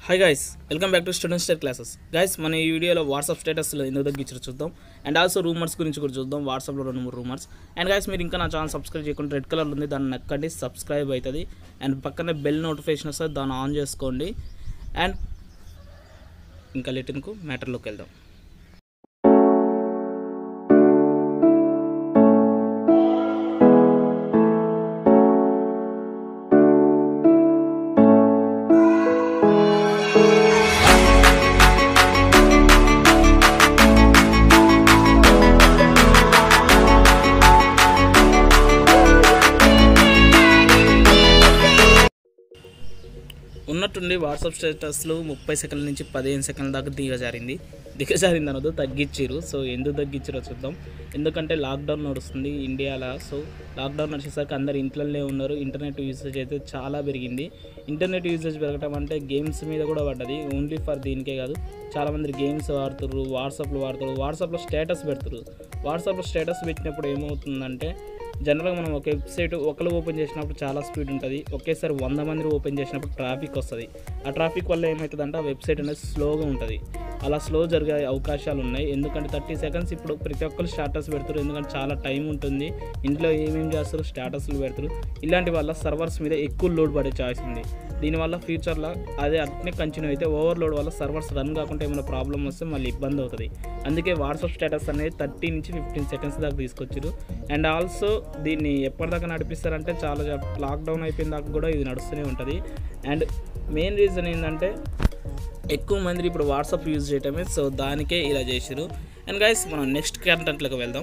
hi guys welcome back to student state classes guys మన ఈ వీడియోలో వాట్సాప్ స్టేటస్లో ఎందుకు తగ్గించారో చూద్దాం అండ్ ఆల్సో రూమర్స్ గురించి కూడా చూద్దాం వాట్సాప్లో రెండు మూడు రూమర్స్ అండ్ గైస్ మీరు ఇంకా నా ఛానల్ సబ్స్క్రైబ్ చేయకుండా రెడ్ కలర్ ఉంది దాన్ని నక్కండి సబ్స్క్రైబ్ అవుతుంది అండ్ పక్కనే బెల్ నోటిఫికేషన్ వస్తుంది దాన్ని ఆన్ చేసుకోండి అండ్ ఇంకా లెటిన్కు మ్యాటర్లోకి వెళ్దాం ఉన్నట్టుండి వాట్సాప్ స్టేటస్లు ముప్పై సెకండ్ల నుంచి పదిహేను సెకండ్ల దాకా దిగజారింది దిగజారింది అనదు తగ్గించారు సో ఎందుకు తగ్గించారో చూద్దాం ఎందుకంటే లాక్డౌన్ నడుస్తుంది ఇండియాలో సో లాక్డౌన్ నడిచేసరికి అందరు ఇంట్లోనే ఉన్నారు ఇంటర్నెట్ యూసేజ్ అయితే చాలా పెరిగింది ఇంటర్నెట్ యూసేజ్ పెరగటం అంటే గేమ్స్ మీద కూడా పడ్డది ఓన్లీ ఫర్ దీనికే కాదు చాలామంది గేమ్స్ వాడుతారు వాట్సాప్లో వాడతారు వాట్సాప్లో స్టేటస్ పెడతారు వాట్సాప్లో స్టేటస్ పెట్టినప్పుడు ఏమవుతుందంటే జనరల్గా మనం ఒక వెబ్సైట్ ఒకరు ఓపెన్ చేసినప్పుడు చాలా స్పీడ్ ఉంటుంది ఒకేసారి వంద మంది ఓపెన్ చేసినప్పుడు ట్రాఫిక్ వస్తుంది ఆ ట్రాఫిక్ వల్ల ఏమవుతుందంటే ఆ వెబ్సైట్ అనేది స్లోగా ఉంటుంది అలా స్లో జరిగే అవకాశాలు ఉన్నాయి ఎందుకంటే థర్టీ సెకండ్స్ ఇప్పుడు ప్రతి ఒక్కరు స్టాటస్ పెడతారు ఎందుకంటే చాలా టైం ఉంటుంది ఇంట్లో ఏమేమి చేస్తారు స్టాటస్లు పెడతారు ఇలాంటి వల్ల సర్వర్స్ మీద ఎక్కువ లోడ్ పడే ఛాయిస్ ఉంది దీనివల్ల ఫ్యూచర్లో అదే అట్నే కంటిన్యూ అయితే ఓవర్లోడ్ వల్ల సర్వర్స్ రన్ కాకుండా ఏమైనా ప్రాబ్లం వస్తే మళ్ళీ ఇబ్బంది అవుతుంది అందుకే వాట్సాప్ స్టేటస్ అనేది థర్టీ నుంచి ఫిఫ్టీన్ సెకండ్స్ దాకా తీసుకొచ్చారు అండ్ ఆల్సో దీన్ని ఎప్పటిదాకా నడిపిస్తారంటే చాలా లాక్డౌన్ అయిపోయిన దాకా కూడా ఇది నడుస్తూనే ఉంటుంది అండ్ మెయిన్ రీజన్ ఏంటంటే ఎక్కువ మంది ఇప్పుడు వాట్సాప్ యూజ్ చేయటమే సో దానికే ఇలా చేసారు అండ్ గైస్ మనం నెక్స్ట్ కంటెంట్లోకి వెళ్దాం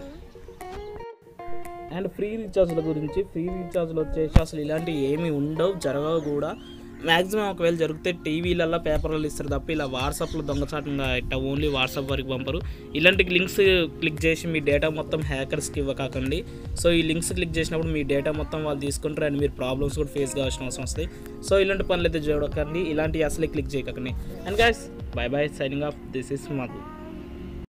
అండ్ ఫ్రీ రీఛార్జ్ల గురించి ఫ్రీ రీఛార్జ్లు వచ్చేసి అసలు ఇలాంటివి ఏమీ ఉండవు జరగవు కూడా మ్యాక్సిమం ఒకవేళ జరిగితే టీవీలల్లో పేపర్లలో ఇస్తారు తప్ప ఇలా వాట్సాప్లో దొంగచాటంగా ఇట్లా ఓన్లీ వాట్సాప్ వరకు పంపరు ఇలాంటి లింక్స్ క్లిక్ చేసి మీ డేటా మొత్తం హ్యాకర్స్కి ఇవ్వకాకండి సో ఈ లింక్స్ క్లిక్ చేసినప్పుడు మీ డేటా మొత్తం వాళ్ళు తీసుకుంటారు అండ్ మీరు ప్రాబ్లమ్స్ కూడా ఫేస్ కావాల్సిన అవసరం వస్తుంది సో ఇలాంటి పనులు అయితే చూడకండి ఇలాంటివి అసలే క్లిక్ చేయకండి and guys bye bye signing off this is Madhu